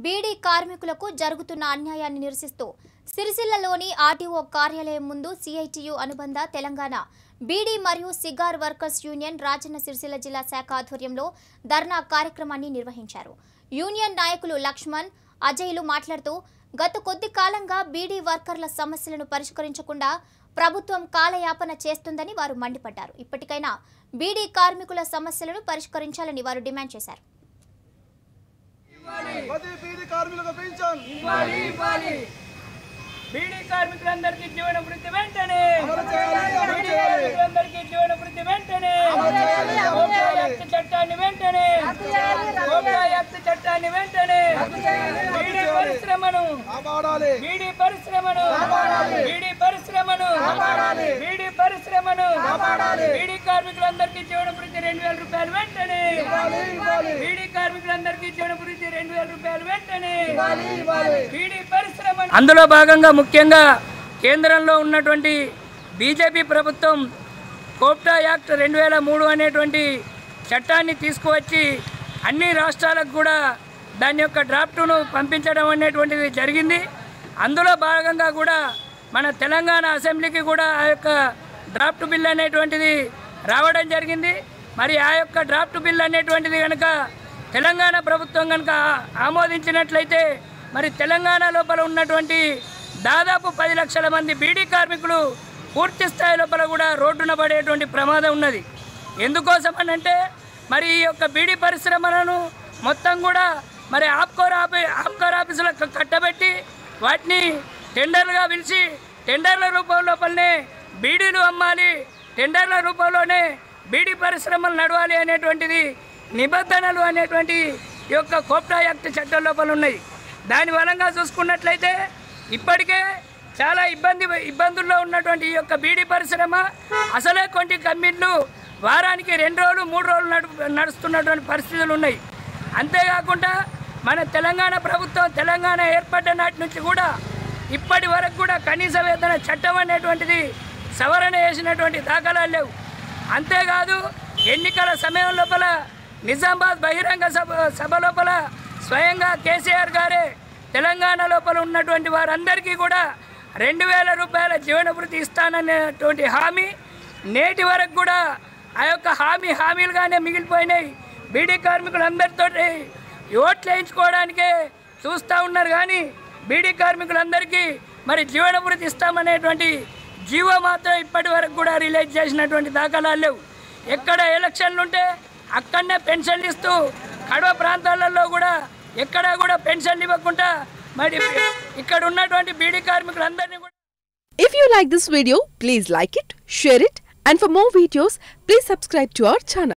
బీడీ కార్మికులకు జరుగుతున్న అన్యాయాన్ని నిరసిస్తూ సిరిసిల్లలోని ఆర్టీఓ కార్యాలయం ముందు సిఐటియు అనుబంధ తెలంగాణ బీడీ మరియు cigar workers union Rajanna Sircilla జిల్లా శాఖ ఆధ్వర్యంలో ధర్నా కార్యక్రమాన్ని నిర్వహించారు యూనియన్ నాయకులు లక్ష్మణ్ అజయ్లు మాట్లాడుతూ గత కొద్ది కాలంగా బీడీ వర్కర్ల సమస్యలను పరిష్కరించకుండా ప్రభుత్వం కాలయాపన చేస్తుందని వారు మండిపడ్డారు ఇప్పటికైనా బీడీ కార్మికుల సమస్యలను పరిష్కరించాలని వారు డిమాండ్ చేశారు ప్రతి బీడీ కార్మికులకు పింఛన్ ఇవ్వాలి ఇవ్వాలి బీడీ కార్మికులందరికీ జీవన వృత్తి వెంటనే అమలు చేయాలి, అమలు బీడీ చేయాలి. కార్మికులందరికీ జీవన వృత్తి వెంటనే అమలు చేయాలి, అమలు కోబ్రా చేయాలి. యాక్ట్ చట్టాన్ని వెంటనే కోబ్రా యాక్ట్ చట్టాన్ని వెంటనే బీడీ పరిశ్రమను కాపాడాలి బీడీ పరిశ్రమను బీడీ పరిశ్రమను బీడీ పరిశ్రమను బీడీ కార్మికులందరికీ జీవన వృత్తి రెండు వేల రూపాయలు వెంటనే ఇవ్వాలి ఇవ్వాలి బీడీ కార్మికులందరికీ జీవన వృత్తి రెండు వేల రూపాయలు వెంటనే ఇవ్వాలి ఇవ్వాలి బీడీ పరిశ్రమ అందులో భాగంగా ముఖ్యంగా కేంద్రంలో ఉన్నటువంటి బీజేపీ ప్రభుత్వం కోప్టా యాక్ట్ రెండు వేల మూడు అనేటువంటి చట్టాన్ని తీసుకువచ్చి అన్ని రాష్ట్రాలకు కూడా దాని యొక్క డ్రాఫ్ట్ను పంపించడం అనేటువంటిది జరిగింది అందులో భాగంగా కూడా మన తెలంగాణ అసెంబ్లీకి కూడా ఆ యొక్క డ్రాఫ్ట్ బిల్ అనేటువంటిది రావడం జరిగింది మరి ఆ యొక్క డ్రాఫ్ట్ బిల్ అనేటువంటిది కనుక తెలంగాణ ప్రభుత్వం కనుక ఆమోదించినట్లయితే మరి తెలంగాణ లోపల ఉన్నటువంటి దాదాపు పది లక్షల మంది బీడీ కార్మికులు పూర్తి స్థాయి లోపల కూడా రోడ్డున పడేటువంటి ప్రమాదం ఉన్నది ఎందుకోసం అని అంటే మరి ఈ యొక్క బీడీ పరిశ్రమలను మొత్తం కూడా మరి ఆప్కోర్ ఆఫీ ఆప్కోర్ ఆఫీసులకు కట్టబెట్టి వాటిని టెండర్లుగా పిలిచి టెండర్ల రూపం లోపలనే బీడీలు అమ్మాలి టెండర్ల రూపంలోనే బీడీ పరిశ్రమలు నడవాలి అనేటువంటిది నిబంధనలు అనేటువంటి ఈ యొక్క కోప్టా యాక్ట్ చట్టం లోపల ఉన్నాయి దాని వలంగా చూసుకున్నట్లయితే ఇప్పటికే చాలా ఇబ్బంది ఇబ్బందుల్లో ఉన్నటువంటి ఈ యొక్క బీడీ పరిశ్రమ అసలే కొన్ని కంపెనీలు వారానికి రెండు రోజులు మూడు రోజులు నడు నడుస్తున్నటువంటి పరిస్థితులు ఉన్నాయి అంతేకాకుండా మన తెలంగాణ ప్రభుత్వం తెలంగాణ ఏర్పడ్డ నాటి నుంచి కూడా ఇప్పటి వరకు కూడా కనీస వేతన చట్టం అనేటువంటిది సవరణ చేసినటువంటి దాఖలాలు లేవు అంతేకాదు ఎన్నికల సమయం లోపల నిజామాబాద్ బహిరంగ సభ సభ లోపల స్వయంగా కేసీఆర్ గారే తెలంగాణ లోపల ఉన్నటువంటి వారందరికీ కూడా రెండు వేల రూపాయల జీవన వృత్తి ఇస్తాననేటువంటి హామీ నేటి వరకు కూడా ఆ యొక్క హామీ హామీలుగానే మిగిలిపోయినాయి బీడీ కార్మికులందరితోటి ఓట్లు వేయించుకోవడానికే చూస్తూ ఉన్నారు కానీ బీడీ కార్మికులందరికీ మరి జీవన వృత్తి ఇస్తామనేటువంటి జీవో మాత్రం ఇప్పటి వరకు కూడా రిలీజ్ చేసినటువంటి దాఖలాలు లేవు ఎక్కడ ఎలక్షన్లు ఉంటే అక్కడనే పెన్షన్లు ఇస్తూ కడవ ప్రాంతాలలో కూడా ఎక్కడా కూడా పెన్షన్లు ఇవ్వకుండా మరి ఇక్కడ ఉన్నటువంటి బీడీ కార్మికులందరినీ కూడా If you like this video, please like it, share it, and for more videos, please subscribe to our channel.